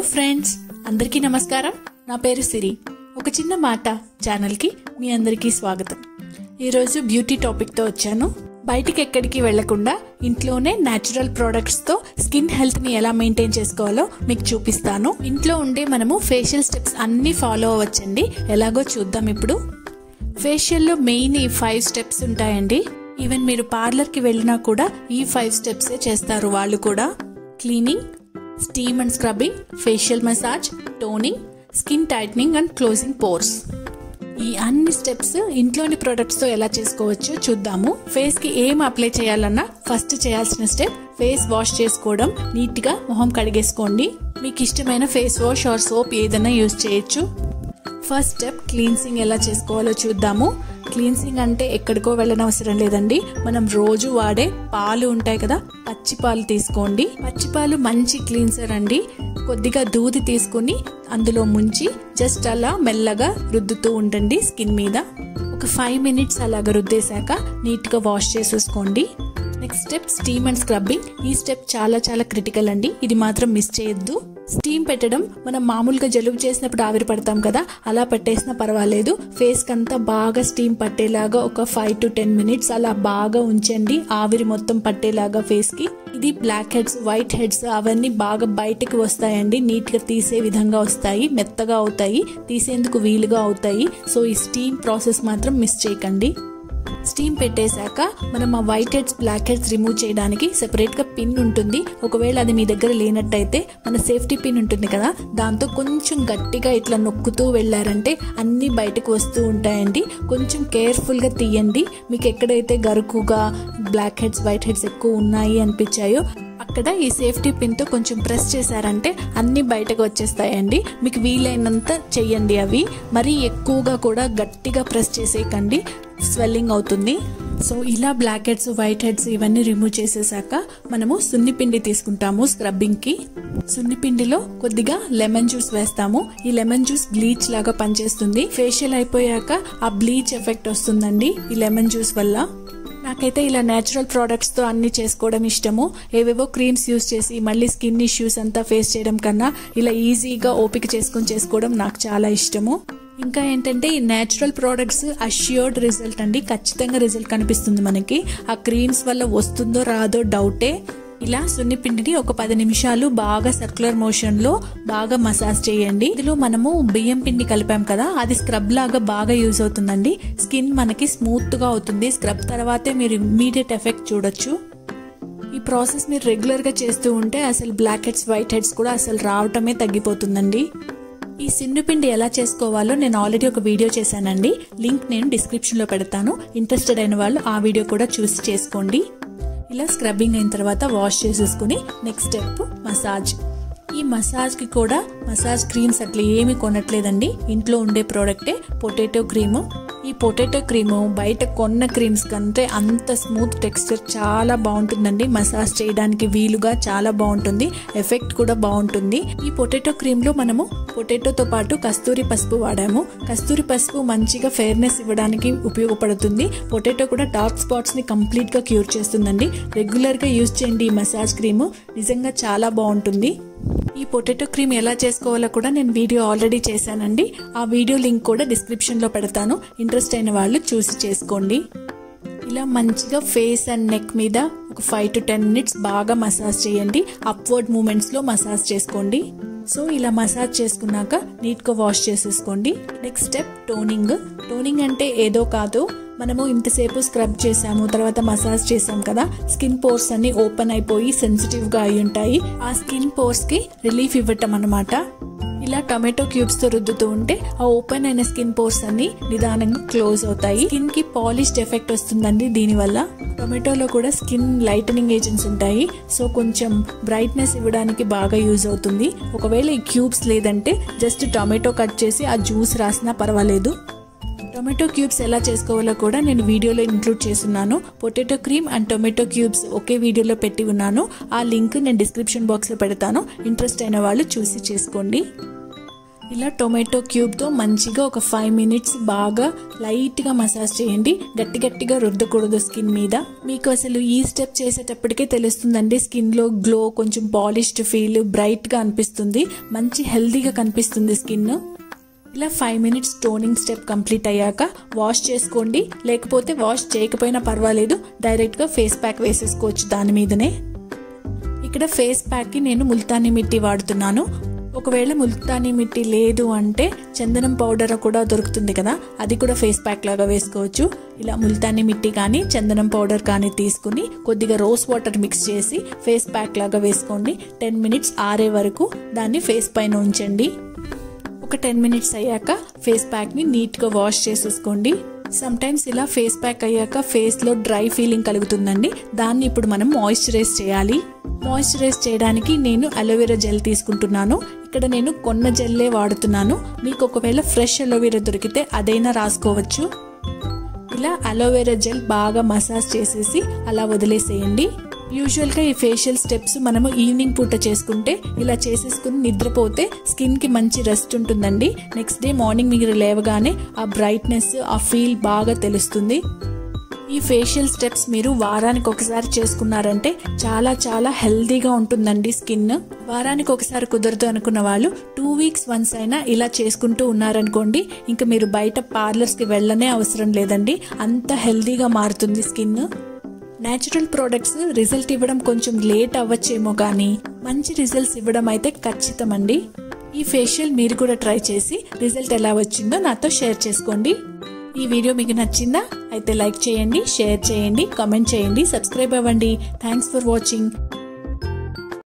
friends అందరికీ నమస్కారం నా పేరు సిరి ఒక చిన్న మాట ఛానల్కి మీ అందరికీ స్వాగతం ఈరోజు బ్యూటీ టాపిక్తో వచ్చాను బయటికి ఎక్కడికి వెళ్లకుండా ఇంట్లోనే న్యాచురల్ ప్రోడక్ట్స్తో స్కిన్ హెల్త్ని ఎలా మెయింటైన్ చేసుకోవాలో మీకు చూపిస్తాను ఇంట్లో ఉండే మనము ఫేషియల్ స్టెప్స్ అన్నీ ఫాలో అవ్వచ్చండి ఎలాగో చూద్దాం ఇప్పుడు ఫేషియల్లో మెయిన్ ఈ ఫైవ్ స్టెప్స్ ఉంటాయండి ఈవెన్ మీరు పార్లర్కి వెళ్ళినా కూడా ఈ ఫైవ్ స్టెప్సే చేస్తారు వాళ్ళు కూడా cleaning steam and scrubbing facial massage toning skin tightening and closing pores ఈ అన్ని స్టెప్స్ ఇంట్లోని ప్రొడక్ట్స్ తో ఎలా చేసుకోవచ్చో చూద్దాము ఫేస్ కి ఏం అప్లై చేయాలన్నా ఫస్ట్ చేయాల్సిన స్టెప్ ఫేస్ వాష్ చేసుకోవడం నీట్ గా మొహం కడిగేసుకోండి మీకు ఇష్టమైన ఫేస్ వాష్ ఆర్ సోప్ ఏదైనా యూజ్ చేయొచ్చు ఫస్ట్ స్టెప్ క్లీన్సింగ్ ఎలా చేసుకోవాలో చూద్దాము క్లీన్సింగ్ అంటే ఎక్కడికో వెళ్ళనవసరం లేదండి మనం రోజు వాడే పాలు ఉంటాయి కదా పచ్చి పాలు తీసుకోండి పచ్చి పాలు మంచి క్లీన్సర్ అండి కొద్దిగా దూది తీసుకుని అందులో ముంచి జస్ట్ అలా మెల్లగా రుద్దుతూ ఉండండి స్కిన్ మీద ఒక ఫైవ్ మినిట్స్ అలాగ రుద్దేశాక నీట్గా వాష్ చేసేసుకోండి next step steam and scrubbing ఈ స్టెప్ చాలా చాలా క్రిటికల్ అండి ఇది మాత్రం మిస్ చేయొద్దు స్టీమ్ పెట్టడం మనం మామూలుగా జలుబు చేసినప్పుడు ఆవిరి పడతాం కదా అలా పెట్టేసినా పర్వాలేదు ఫేస్ కంతా బాగా స్టీమ్ పట్టేలాగా ఒక ఫైవ్ టు టెన్ మినిట్స్ అలా బాగా ఉంచండి ఆవిరి మొత్తం పట్టేలాగా ఫేస్ కి ఇది బ్లాక్ హెడ్స్ వైట్ హెడ్స్ అవన్నీ బాగా బయటకు వస్తాయండి నీట్ గా తీసే విధంగా వస్తాయి మెత్తగా అవుతాయి తీసేందుకు వీలుగా అవుతాయి సో ఈ స్టీమ్ ప్రాసెస్ మాత్రం మిస్ చేయకండి స్టీమ్ పెట్టేశాక మనం ఆ white heads black heads remove చేయడానికి సెపరేట్ గా పిన్ ఉంటుంది ఒకవేళ అది మీ దగ్గర లేనట్టయితే మన సేఫ్టీ పిన్ ఉంటుంది కదా దాంతో కొంచెం గట్టిగా ఇట్లా నొక్కుతూ వెళ్ళారంటే అన్ని బయటకు వస్తూ ఉంటాయండి కొంచెం కేర్ఫుల్ గా తీయండి మీకు ఎక్కడైతే గరుకుగా బ్లాక్ హెడ్స్ వైట్ హెడ్స్ ఎక్కువ ఉన్నాయి అనిపించాయో అక్కడ ఈ సేఫ్టీ పిన్ తో కొంచెం ప్రెస్ చేశారంటే అన్ని బయటకు వచ్చేస్తాయండి మీకు వీలైనంత చెయ్యండి అవి మరీ ఎక్కువగా కూడా గట్టిగా ప్రెస్ చేసేయకండి స్వెల్లింగ్ అవుతుంది సో ఇలా బ్లాక్ హెడ్స్ వైట్ హెడ్స్ ఇవన్నీ రిమూవ్ చేసేసాక మనము సున్నిపిండి తీసుకుంటాము స్క్రబ్బింగ్ కి సున్నిపిండిలో కొద్దిగా లెమన్ జ్యూస్ వేస్తాము ఈ లెమన్ జ్యూస్ బ్లీచ్ లాగా పనిచేస్తుంది ఫేషియల్ అయిపోయాక ఆ బ్లీచ్ ఎఫెక్ట్ వస్తుందండి ఈ లెమన్ జ్యూస్ వల్ల నాకైతే ఇలా నేచురల్ ప్రోడక్ట్స్ తో అన్ని చేసుకోవడం ఇష్టము ఏవేవో క్రీమ్స్ యూస్ చేసి మళ్ళీ స్కిన్ ఇష్యూస్ అంతా ఫేస్ చేయడం కన్నా ఇలా ఈజీగా ఓపిక చేసుకొని చేసుకోవడం నాకు చాలా ఇష్టము ఇంకా ఏంటంటే ఈ నేచురల్ ప్రోడక్ట్స్ అష్యూర్డ్ రిజల్ట్ అండి ఖచ్చితంగా రిజల్ట్ కనిపిస్తుంది మనకి ఆ క్రీమ్స్ వల్ల వస్తుందో రాదో డౌటే ఇలా సున్నిపిండిని ఒక పది నిమిషాలు బాగా సర్క్యులర్ మోషన్ లో బాగా మసాజ్ చేయండి ఇందులో మనము బియ్యం పిండి కలిపాం కదా అది స్క్రబ్ లాగా బాగా యూజ్ అవుతుందండి స్కిన్ మనకి స్మూత్ గా అవుతుంది స్క్రబ్ తర్వాతే మీరు ఇమ్మీడియట్ ఎఫెక్ట్ చూడొచ్చు ఈ ప్రాసెస్ మీరు రెగ్యులర్ గా చేస్తూ ఉంటే అసలు బ్లాక్ హెడ్స్ వైట్ హెడ్స్ కూడా అసలు రావటమే తగ్గిపోతుందండి ఈ పిండి ఎలా చేసుకోవాలో నేను ఆల్రెడీ ఒక వీడియో చేశానండి లింక్ నేను డిస్క్రిప్షన్ లో పెడతాను ఇంట్రెస్టెడ్ అయిన వాళ్ళు ఆ వీడియో కూడా చూసి చేసుకోండి ఇలా స్క్రబ్బింగ్ అయిన తర్వాత వాష్ చేసేసుకుని నెక్స్ట్ స్టెప్ మసాజ్ ఈ మసాజ్కి కూడా మసాజ్ క్రీమ్స్ అట్లా ఏమి కొనట్లేదండి ఇంట్లో ఉండే ప్రోడక్టే పొటాటో క్రీము ఈ పొటాటో క్రీము బయట కొన్న క్రీమ్స్ కంటే అంత స్మూత్ టెక్స్చర్ చాలా బాగుంటుందండి మసాజ్ చేయడానికి వీలుగా చాలా బాగుంటుంది ఎఫెక్ట్ కూడా బాగుంటుంది ఈ పొటాటో క్రీమ్ లో మనము పొటాటోతో పాటు కస్తూరి పసుపు వాడాము కస్తూరి పసుపు మంచిగా ఫెయిర్నెస్ ఇవ్వడానికి ఉపయోగపడుతుంది పొటాటో కూడా డార్క్ స్పాట్స్ ని కంప్లీట్ గా క్యూర్ చేస్తుందండి రెగ్యులర్ గా యూజ్ చేయండి ఈ మసాజ్ క్రీమ్ నిజంగా చాలా బాగుంటుంది ఈ పొటాటో క్రీమ్ ఎలా చేసుకోవాలో కూడా నేను వీడియో ఆల్రెడీ చేశానండి ఆ వీడియో లింక్ కూడా డిస్క్రిప్షన్ లో పెడతాను ఇంట్రెస్ట్ అయిన వాళ్ళు చూసి చేసుకోండి ఇలా మంచిగా ఫేస్ అండ్ నెక్ మీద ఒక ఫైవ్ టు టెన్ మినిట్స్ బాగా మసాజ్ చేయండి అప్వర్డ్ మూమెంట్స్ లో మసాజ్ చేసుకోండి సో ఇలా మసాజ్ చేసుకున్నాక నీట్ గా వాష్ చేసేసుకోండి నెక్స్ట్ స్టెప్ టోనింగ్ టోనింగ్ అంటే ఏదో కాదు మనము ఇంతసేపు స్క్రబ్ చేసాము తర్వాత మసాజ్ చేసాం కదా స్కిన్ పోర్స్ అన్ని ఓపెన్ అయిపోయి సెన్సిటివ్ గా అయి ఉంటాయి ఆ స్కిన్ పోర్స్ కి రిలీఫ్ ఇవ్వటం అనమాట ఇలా టొమాటో క్యూబ్స్ తో రుద్దుతూ ఉంటే ఆ ఓపెన్ అయిన స్కిన్ పోర్స్ అన్ని నిదానంగా క్లోజ్ అవుతాయి స్కిన్ కి పాలిష్డ్ ఎఫెక్ట్ వస్తుందండి దీనివల్ల టొమాటోలో కూడా స్కిన్ లైటనింగ్ ఏజెంట్స్ ఉంటాయి సో కొంచెం బ్రైట్నెస్ ఇవ్వడానికి బాగా యూజ్ అవుతుంది ఒకవేళ ఈ క్యూబ్స్ లేదంటే జస్ట్ టొమాటో కట్ చేసి ఆ జ్యూస్ రాసినా పర్వాలేదు టొమాటో క్యూబ్స్ ఎలా చేసుకోవాలో కూడా నేను వీడియోలో ఇంక్లూడ్ చేస్తున్నాను potato cream and tomato cubes ఒకే వీడియోలో పెట్టి ఉన్నాను ఆ లింక్ నేను డిస్క్రిప్షన్ బాక్స్లో పెడతాను ఇంట్రెస్ట్ అయిన వాళ్ళు చూసి చేసుకోండి ఇలా టొమాటో క్యూబ్తో మంచిగా ఒక ఫైవ్ మినిట్స్ బాగా లైట్గా మసాజ్ చేయండి గట్టి గట్టిగా రుద్దకూడదు స్కిన్ మీద మీకు అసలు ఈ స్టెప్ చేసేటప్పటికే తెలుస్తుందండి స్కిన్లో గ్లో కొంచెం పాలిష్డ్ ఫీల్ బ్రైట్గా అనిపిస్తుంది మంచి హెల్దీగా కనిపిస్తుంది స్కిన్ ఇలా five minutes toning step complete అయ్యాక వాష్ చేసుకోండి లేకపోతే వాష్ చేయకపోయినా పర్వాలేదు డైరెక్ట్గా ఫేస్ ప్యాక్ వేసేసుకోవచ్చు దాని మీదనే ఇక్కడ ఫేస్ ప్యాక్కి నేను ముల్తానీ మిట్టి వాడుతున్నాను ఒకవేళ ముల్తానీ మిట్టి లేదు అంటే చందనం పౌడర్ కూడా దొరుకుతుంది కదా అది కూడా ఫేస్ ప్యాక్ లాగా వేసుకోవచ్చు ఇలా ముల్తానీ మిట్టి కానీ చందనం పౌడర్ కానీ తీసుకుని కొద్దిగా రోస్ వాటర్ మిక్స్ చేసి ఫేస్ ప్యాక్ లాగా వేసుకోండి టెన్ మినిట్స్ ఆరే వరకు దాన్ని ఫేస్ పైన ఉంచండి ఒక టెన్ మినిట్స్ అయ్యాక ఫేస్ ప్యాక్ని నీట్గా వాష్ చేసేసుకోండి సమ్ టైమ్స్ ఇలా ఫేస్ ప్యాక్ అయ్యాక ఫేస్లో డ్రై ఫీలింగ్ కలుగుతుందండి దాన్ని ఇప్పుడు మనం మాయిశ్చరైజ్ చేయాలి మాయిశ్చరైజ్ చేయడానికి నేను అలోవెరా జెల్ తీసుకుంటున్నాను ఇక్కడ నేను కొన్న జెల్లే వాడుతున్నాను మీకు ఒకవేళ ఫ్రెష్ అలోవెరా దొరికితే అదైనా రాసుకోవచ్చు ఇలా అలోవెరా జెల్ బాగా మసాజ్ చేసేసి అలా వదిలేసేయండి యూజువల్గా ఈ ఫేషియల్ స్టెప్స్ మనము ఈవినింగ్ పూట చేసుకుంటే ఇలా చేసేసుకుని నిద్రపోతే స్కిన్కి మంచి రెస్ట్ ఉంటుందండి నెక్స్ట్ డే మార్నింగ్ మీరు లేవగానే ఆ బ్రైట్నెస్ ఆ ఫీల్ బాగా తెలుస్తుంది ఈ ఫేషియల్ స్టెప్స్ మీరు వారానికి ఒకసారి చేసుకున్నారంటే చాలా చాలా హెల్దీగా ఉంటుందండి స్కిన్ వారానికి ఒకసారి కుదరదు అనుకున్న వాళ్ళు టూ వీక్స్ వన్స్ అయినా ఇలా చేసుకుంటూ ఉన్నారనుకోండి ఇంకా మీరు బయట పార్లర్స్కి వెళ్ళనే అవసరం లేదండి అంత హెల్దీగా మారుతుంది స్కిన్ నేచురల్ ప్రోడక్ట్స్ రిజల్ట్ ఇవ్వడం కొంచెం లేట్ అవ్వచ్చేమో కానీ మంచి రిజల్ట్స్ ఇవ్వడం అయితే ఖచ్చితం అండి ఈ ఫేషియల్ మీరు కూడా ట్రై చేసి రిజల్ట్ ఎలా వచ్చిందో నాతో షేర్ చేసుకోండి ఈ వీడియో మీకు నచ్చిందా అయితే లైక్ చేయండి షేర్ చేయండి కామెంట్ చేయండి సబ్స్క్రైబ్ అవ్వండి థ్యాంక్స్ ఫర్ వాచింగ్